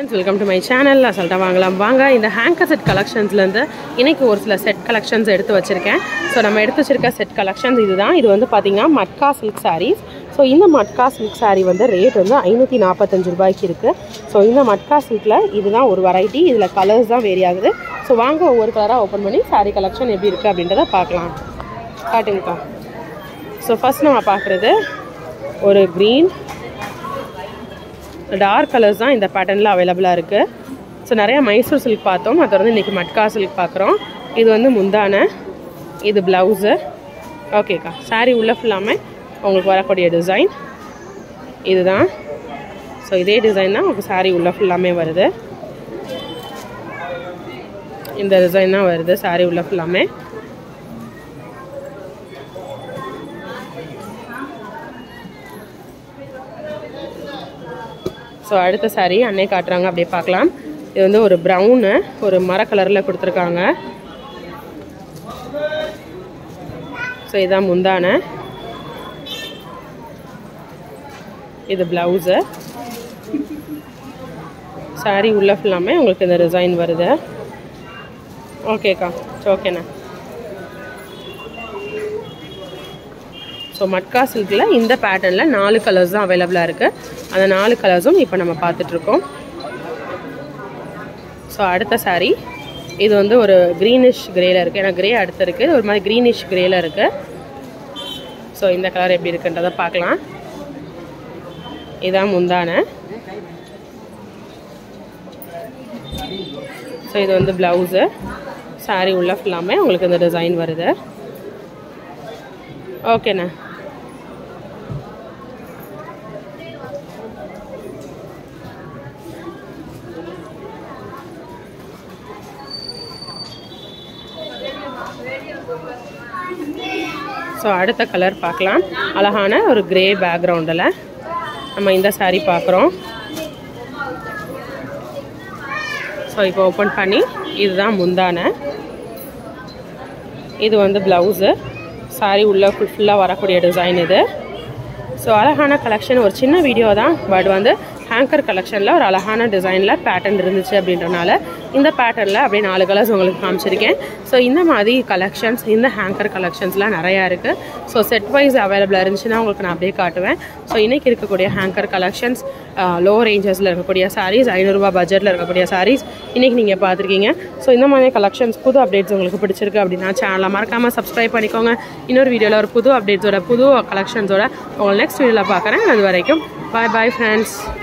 welcome to my channel அசல்ட்டாக வாங்கலாம் வாங்க இந்த ஹேங்கர் செட் கலெக்ஷன்ஸ்லேருந்து இன்னைக்கு ஒரு சில செட் கலெக்ஷன்ஸ் எடுத்து வச்சுருக்கேன் ஸோ நம்ம எடுத்து வச்சிருக்க செட் கலெக்ஷன்ஸ் இதுதான் இது வந்து பார்த்திங்கன்னா மட்கா சில்க் சாரீஸ் ஸோ இந்த மட்கா சில்க் saree வந்து ரேட் வந்து ஐநூற்றி நாற்பத்தஞ்சு ரூபாய்க்கு இருக்குது ஸோ இந்த மட்கா சில்கில் இதுதான் ஒரு வெரைட்டி இதில் கலர்ஸ் தான் வேரி ஆகுது ஸோ வாங்க ஒவ்வொரு கலராக ஓப்பன் பண்ணி saree கலெக்ஷன் எப்படி இருக்குது அப்படின்றத பார்க்கலாம் காட்டுங்கக்கா ஸோ ஃபஸ்ட் நம்ம பார்க்குறது ஒரு க்ரீன் டார்க் கலர்ஸ் தான் இந்த பேட்டர்னில் அவைலபிளாக இருக்குது ஸோ நிறைய மைசூர் சில்க் பார்த்தோம் அதை வந்து இன்றைக்கி மட்கா சில்க் பார்க்குறோம் இது வந்து முந்தான இது ப்ளவுஸு ஓகேக்கா saree உள்ள ஃபுல்லாமே உங்களுக்கு வரக்கூடிய டிசைன் இதுதான் ஸோ இதே டிசைன் தான் உங்களுக்கு saree உள்ள ஃபுல்லாமே வருது இந்த டிசைன் தான் வருது saree உள்ள ஃபுல்லாமே ஸோ அடுத்த saree அன்னை காட்டுறாங்க அப்படியே பார்க்கலாம் இது வந்து ஒரு ப்ரௌனு ஒரு மர கலரில் கொடுத்துருக்காங்க ஸோ இதான் முந்தான இது ப்ளவுஸு saree உள்ள ஃபுல்லாமே உங்களுக்கு இந்த டிசைன் வருது ஓகேக்கா ஓகேண்ணா ஸோ மட்கா சில்கில் இந்த பேட்டர்னில் நாலு கலர்ஸ் தான் அவைலபிளாக இருக்குது அந்த நாலு கலர்ஸும் இப்போ நம்ம பார்த்துட்ருக்கோம் ஸோ அடுத்த saree இது வந்து ஒரு க்ரீனிஷ் கிரேல இருக்குது ஏன்னா கிரே அடுத்து இருக்குது ஒரு மாதிரி க்ரீனிஷ் கிரேல இருக்குது ஸோ இந்த கலர் எப்படி இருக்குன்றதை பார்க்கலாம் இதான் முந்தான ஸோ இது வந்து ப்ளவுஸு saree உள்ள ஃபுல்லாமே உங்களுக்கு இந்த டிசைன் வருது ஓகேண்ணா ஸோ அடுத்த கலர் பார்க்கலாம் அழகான ஒரு கிரே பேக்ரவுண்டில் நம்ம இந்த saree பார்க்குறோம் ஸோ இப்போ ஓப்பன் பண்ணி இதுதான் முந்தான இது வந்து ப்ளவுஸு saree உள்ள ஃபுல் ஃபுல்லாக வரக்கூடிய டிசைன் இது ஸோ அழகான கலெக்ஷன் ஒரு சின்ன வீடியோ தான் பட் வந்து ஹேங்கர் கலெக்ஷனில் ஒரு அழகான டிசைனில் பேட்டர்ன் இருந்துச்சு அப்படின்றனால இந்த பேட்டர்னில் அப்படியே நாலு கலர்ஸ் உங்களுக்கு காமிச்சிருக்கேன் ஸோ இந்த மாதிரி கலெக்ஷன்ஸ் இந்த ஹேங்கர் கலெக்ஷன்ஸ்லாம் நிறையா இருக்குது ஸோ செட் வைஸ் அவைலபிளாக இருந்துச்சுன்னா உங்களுக்கு நான் அப்படியே காட்டுவேன் ஸோ இன்றைக்கி இருக்கக்கூடிய ஹேங்கர் கலெக்ஷன்ஸ் லோ ரேஞ்சஸில் இருக்கக்கூடிய சாரீஸ் ஐநூறுரூவா பட்ஜெட்டில் இருக்கக்கூடிய சாரீஸ் இன்றைக்கி நீங்கள் பார்த்துருக்கீங்க ஸோ இந்த மாதிரி கலெக்ஷன்ஸ் புது அப்டேட்ஸ் உங்களுக்கு பிடிச்சிருக்கு அப்படின்னா சேனலை மறக்காமல் சப்ஸ்கிரைப் பண்ணிக்கோங்க இன்னொரு வீடியோவில் ஒரு புது அப்டேட்ஸோட புது கலெக்ஷன்ஸோட உங்களை நெக்ஸ்ட் வீடியோவில் பார்க்குறேன் அது வரைக்கும் பாய் பாய் ஃப்ரெண்ட்ஸ்